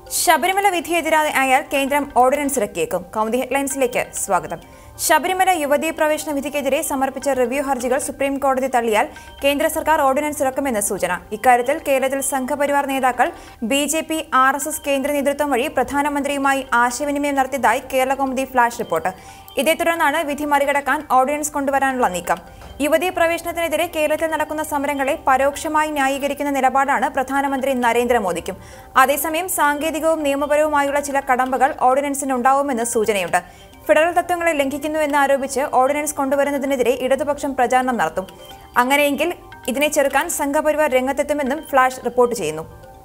ശബരിമല വിധിയെതിരായാൽ കേന്ദ്രം ഓർഡിനൻസ് ഇറക്കിയേക്കും കൗമുദി ഹെഡ്ലൈൻസിലേക്ക് സ്വാഗതം ശബരിമല യുവതീ പ്രവേശന വിധിക്കെതിരെ സമർപ്പിച്ച റിവ്യൂ ഹർജികൾ സുപ്രീം കോടതി തള്ളിയാൽ കേന്ദ്ര സർക്കാർ ഓർഡിനൻസ് ഇറക്കുമെന്ന് സൂചന ഇക്കാര്യത്തിൽ കേരളത്തിൽ സംഘപരിവാർ നേതാക്കൾ B J P R S S കേന്ദ്ര നേതൃത്വം വഴി പ്രധാനമന്ത്രിയുമായി ആശയവിനിമയം നടത്തിയതായി കേരള കൗമുദി ഫ്ലാഷ് റിപ്പോർട്ട് ഇതേ തുടർന്നാണ് വിധി മറികടക്കാൻ ഓർഡിനൻസ് കൊണ്ടുവരാനുള്ള നീക്കം യുവതീ പ്രവേശനത്തിനെതിരെ കേരളത്തിൽ നടക്കുന്ന സമരങ്ങളെ പരോക്ഷമായി ന്യായീകരിക്കുന്ന നിലപാടാണ് പ്രധാനമന്ത്രി നരേന്ദ്രമോദിക്കും അതേസമയം സാങ്കേതികവും നിയമപരവുമായുള്ള ചില കടമ്പകൾ ഓർഡിനൻസിന് ഉണ്ടാവുമെന്ന് സൂചനയുണ്ട് ഫെഡറൽ തത്വങ്ങളെ ലംഘിക്കുന്നുവെന്ന് ആരോപിച്ച് ഓർഡിനൻസ് കൊണ്ടുവരുന്നതിനെതിരെ ഇടതുപക്ഷം പ്രചാരണം നടത്തും അങ്ങനെയെങ്കിൽ ഇതിനെ ചെറുക്കാൻ സംഘപരിവാർ രംഗത്തെത്തുമെന്നും ഫ്ലാഷ് റിപ്പോർട്ട് ചെയ്യുന്നു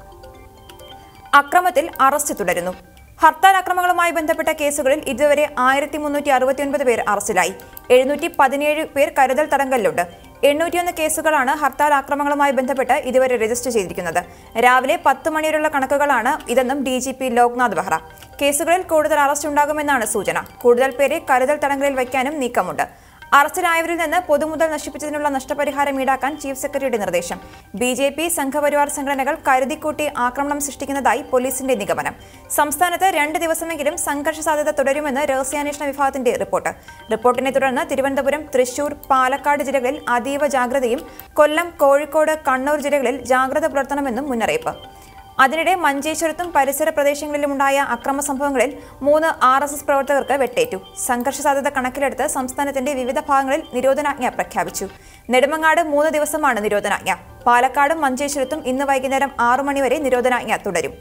അക്രമത്തിൽ അറസ്റ്റ് തുടരുന്നു ഹർത്താൽ അക്രമങ്ങളുമായി ബന്ധപ്പെട്ട കേസുകളിൽ ഇതുവരെ ആയിരത്തി മുന്നൂറ്റി അറുപത്തിയൊൻപത് പേർ അറസ്റ്റിലായി എഴുന്നൂറ്റി പതിനേഴ് പേർ കരുതൽ തടങ്കലിലുണ്ട് എണ്ണൂറ്റിയൊന്ന് കേസുകളാണ് ഹർത്താൽ ആക്രമണങ്ങളുമായി ബന്ധപ്പെട്ട് ഇതുവരെ രജിസ്റ്റർ ചെയ്തിരിക്കുന്നത് രാവിലെ പത്ത് മണിവരെയുള്ള കണക്കുകളാണ് ഇതെന്നും D G P Loknath Behra കേസുകളിൽ കൂടുതൽ അറസ്റ്റ് ഉണ്ടാകുമെന്നാണ് സൂചന കൂടുതൽ പേരെ കരുതൽ തടങ്കലിൽ വയ്ക്കാനും നീക്കമുണ്ട് അറസ്റ്റിലായവരിൽ നിന്ന് പൊതുമുതൽ നശിപ്പിച്ചതിനുള്ള നഷ്ടപരിഹാരം ഈടാക്കാൻ ചീഫ് സെക്രട്ടറിയുടെ നിർദ്ദേശം ബി ജെ പി സംഘപരിവാർ സംഘടനകൾ കരുതിക്കൂട്ടി ആക്രമണം സൃഷ്ടിക്കുന്നതായി പോലീസിന്റെ നിഗമനം സംസ്ഥാനത്ത് രണ്ട് ദിവസമെങ്കിലും സംഘർഷ സാധ്യത തുടരുമെന്ന് രഹസ്യാന്വേഷണ വിഭാഗത്തിന്റെ റിപ്പോർട്ട് റിപ്പോർട്ടിനെ തുടർന്ന് തിരുവനന്തപുരം തൃശൂർ പാലക്കാട് ജില്ലകളിൽ അതീവ ജാഗ്രതയും കൊല്ലം കോഴിക്കോട് കണ്ണൂർ ജില്ലകളിൽ ജാഗ്രത പുലർത്തണമെന്നും മുന്നറിയിപ്പ് അതിനിടെ മഞ്ചേശ്വരത്തും പരിസര പ്രദേശങ്ങളിലുമുണ്ടായ അക്രമ സംഭവങ്ങളിൽ മൂന്ന് ആർ എസ് എസ് പ്രവർത്തകർക്ക് വെട്ടേറ്റു സംഘർഷ സാധ്യത കണക്കിലെടുത്ത് സംസ്ഥാനത്തിന്റെ വിവിധ ഭാഗങ്ങളിൽ നിരോധനാജ്ഞ പ്രഖ്യാപിച്ചു നെടുമങ്ങാട് മൂന്ന് ദിവസമാണ് നിരോധനാജ്ഞ പാലക്കാടും മഞ്ചേശ്വരത്തും ഇന്ന് വൈകുന്നേരം ആറു മണിവരെ നിരോധനാജ്ഞ തുടരും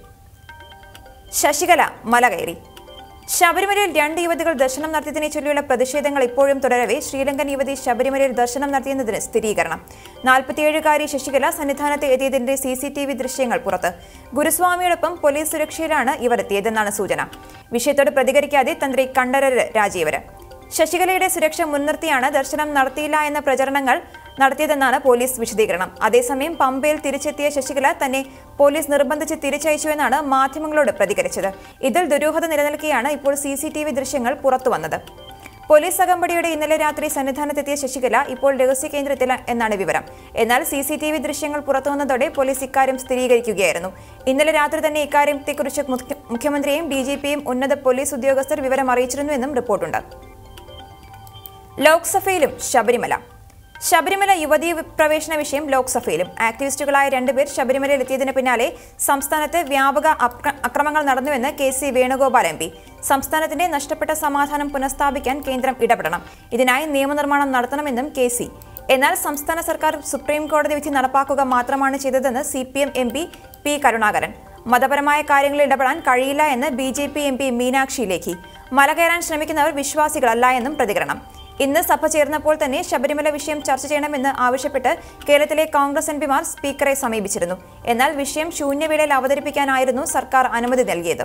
ശശികല മല കയറി ശബരിമലയിൽ രണ്ട് യുവതികൾ ദർശനം നടത്തിയതിനെ ചൊല്ലിയുള്ള പ്രതിഷേധങ്ങൾ ഇപ്പോഴും തുടരവെ ശ്രീലങ്കൻ യുവതി ശബരിമലയിൽ ദർശനം നടത്തിയെന്നതിന് സ്ഥിരീകരണം നാൽപ്പത്തിയേഴുകാരി ശശികല സന്നിധാനത്ത് എത്തിയതിന്റെ സി സി ടി വി ദൃശ്യങ്ങൾ പുറത്ത് ഗുരുസ്വാമിയോടൊപ്പം പോലീസ് സുരക്ഷയിലാണ് ഇവർ എത്തിയതെന്നാണ് സൂചന വിഷയത്തോട് പ്രതികരിക്കാതെ തന്ത്രി കണ്ഠരര് രാജീവര് ശശികലയുടെ സുരക്ഷ മുൻനിർത്തിയാണ് ദർശനം നടത്തിയില്ല എന്ന പ്രചരണങ്ങൾ നടത്തിയതെന്നാണ് പോലീസ് വിശദീകരണം അതേസമയം പമ്പയിൽ തിരിച്ചെത്തിയ ശശികല തന്നെ പോലീസ് നിർബന്ധിച്ച് തിരിച്ചയച്ചുവെന്നാണ് മാധ്യമങ്ങളോട് പ്രതികരിച്ചത് ഇതിൽ ദുരൂഹത നിലനിൽക്കെയാണ് ഇപ്പോൾ സി സി ടി വി ദൃശ്യങ്ങൾ പുറത്തുവന്നത് പോലീസ് അകമ്പടിയുടെ ഇന്നലെ രാത്രി സന്നിധാനത്തെത്തിയ ശശികല ഇപ്പോൾ രഹസ്യ കേന്ദ്രത്തിൽ എന്നാണ് വിവരം എന്നാൽ സി സി ടി വി ദൃശ്യങ്ങൾ പുറത്തുവന്നതോടെ പോലീസ് ഇക്കാര്യം സ്ഥിരീകരിക്കുകയായിരുന്നു ഇന്നലെ രാത്രി തന്നെ ഇക്കാര്യത്തെക്കുറിച്ച് മുഖ്യ- മുഖ്യമന്ത്രിയെയും ഡി ജി പിയും ഉന്നത പോലീസ് ഉദ്യോഗസ്ഥർ വിവരം അറിയിച്ചിരുന്നുവെന്നും റിപ്പോർട്ടുണ്ട് ലോക്സഭയിലും ശബരിമല ശബരിമല യുവതീ പ്രവേശന വിഷയം ലോക്സഭയിലും ആക്ടിവിസ്റ്റുകളായ രണ്ടുപേർ ശബരിമലയിൽ എത്തിയതിന് പിന്നാലെ സംസ്ഥാനത്ത് വ്യാപക അക്ര- അക്രമങ്ങൾ നടന്നുവെന്ന് K C Venugopal M P സംസ്ഥാനത്തിന്റെ നഷ്ടപ്പെട്ട സമാധാനം പുനഃസ്ഥാപിക്കാൻ കേന്ദ്രം ഇടപെടണം ഇതിനായി നിയമനിർമ്മാണം നടത്തണമെന്നും കെ സി എന്നാൽ സംസ്ഥാന സർക്കാർ സുപ്രീം കോടതി വിധി നടപ്പാക്കുക മാത്രമാണ് ചെയ്തതെന്ന് C P M M P P Karunakaran മതപരമായ കാര്യങ്ങളിൽ ഇടപെടാൻ കഴിയില്ല എന്ന് B J P M P Meenakshi Lekhi മല കയറാൻ ശ്രമിക്കുന്നവർ വിശ്വാസികളല്ല എന്നും പ്രതികരണം ഇന്ന് സഭ ചേർന്നപ്പോൾ തന്നെ ശബരിമല വിഷയം ചർച്ച ചെയ്യണമെന്ന് ആവശ്യപ്പെട്ട് കേരളത്തിലെ കോൺഗ്രസ് എംപിമാർ സ്പീക്കറെ സമീപിച്ചിരുന്നു എന്നാൽ വിഷയം ശൂന്യവേളയിൽ അവതരിപ്പിക്കാനായിരുന്നു സർക്കാർ അനുമതി നൽകിയത്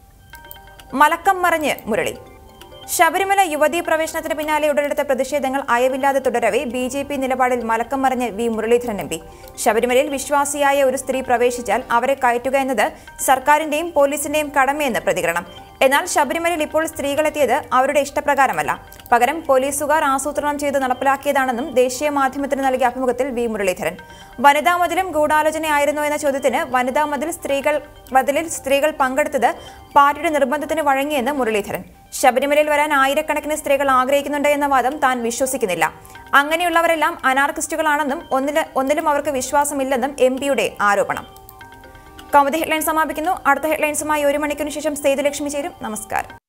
മലക്കം മറിഞ്ഞ് മുരളി ശബരിമല യുവതീ പ്രവേശനത്തിന് പിന്നാലെ ഉടലെടുത്ത പ്രതിഷേധങ്ങൾ അയവില്ലാതെ തുടരവെ ബി ജെ പി നിലപാടിൽ മലക്കം മറിഞ്ഞ് വി മുരളീധരൻ എം പി ശബരിമലയിൽ വിശ്വാസിയായ ഒരു സ്ത്രീ പ്രവേശിച്ചാൽ അവരെ കയറ്റുക എന്നത് സർക്കാരിന്റെയും പോലീസിന്റെയും കടമയെന്ന് പ്രതികരണം എന്നാൽ ശബരിമലയിൽ ഇപ്പോൾ സ്ത്രീകളെത്തിയത് അവരുടെ ഇഷ്ടപ്രകാരമല്ല പകരം പോലീസുകാർ ആസൂത്രണം ചെയ്ത് നടപ്പിലാക്കിയതാണെന്നും ദേശീയ മാധ്യമത്തിന് നൽകിയ അഭിമുഖത്തിൽ വി മുരളീധരൻ വനിതാ മതിലും ഗൂഢാലോചനയായിരുന്നോ എന്ന ചോദ്യത്തിന് വനിതാ മതിൽ സ്ത്രീകൾ മതിലിൽ സ്ത്രീകൾ പങ്കെടുത്തത് പാർട്ടിയുടെ നിർബന്ധത്തിന് വഴങ്ങിയെന്ന് മുരളീധരൻ ശബരിമലയിൽ വരാൻ ആയിരക്കണക്കിന് സ്ത്രീകൾ ആഗ്രഹിക്കുന്നുണ്ട് എന്ന വാദം താൻ വിശ്വസിക്കുന്നില്ല അങ്ങനെയുള്ളവരെല്ലാം അനാർക്കിസ്റ്റുകളാണെന്നും ഒന്നില് ഒന്നിലും അവർക്ക് വിശ്വാസമില്ലെന്നും എം പിയുടെ ആരോപണം കൗമുദി ഹെഡ്ലൈൻ സമാപിക്കുന്നു അടുത്ത ഹെഡ്ലൈൻസുമായി ഒരു മണിക്കൂറിന് ശേഷം സേതുലക്ഷ്മി ചേരും നമസ്കാരം